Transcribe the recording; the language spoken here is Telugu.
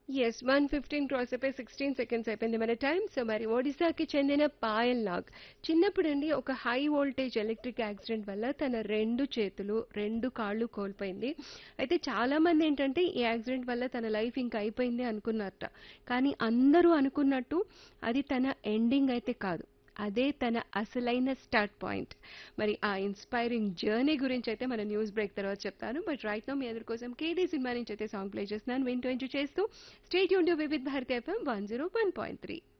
ఎస్ వన్ ఫిఫ్టీన్ క్రాస్ అయిపోయి సిక్స్టీన్ సెకండ్స్ అయిపోయింది మన టైం సో మరి ఒడిశాకి చెందిన పాయల్ నాగ్ చిన్నప్పుడు అండి ఒక హై వోల్టేజ్ ఎలక్ట్రిక్ యాక్సిడెంట్ వల్ల తన రెండు చేతులు రెండు కాళ్ళు కోల్పోయింది అయితే చాలా మంది ఏంటంటే ఈ యాక్సిడెంట్ వల్ల తన లైఫ్ ఇంకా అయిపోయింది అనుకున్నారట కానీ అందరూ అనుకున్నట్టు అది తన ఎండింగ్ అయితే కాదు అదే తన అసలైన స్టార్ట్ పాయింట్ మరి ఆ ఇన్స్పైరింగ్ జర్నీ గురించి అయితే మన న్యూస్ బ్రేక్ తర్వాత చెప్తాను బట్ రైట్ నో మీ అందరి కోసం కేడీ సినిమా నుంచి అయితే సాంగ్ ప్లే చేస్తున్నాను వింటూ ఎంజాయ్ చేస్తూ స్టేట్ యూన్ Vividh Bharati FM one zero one point three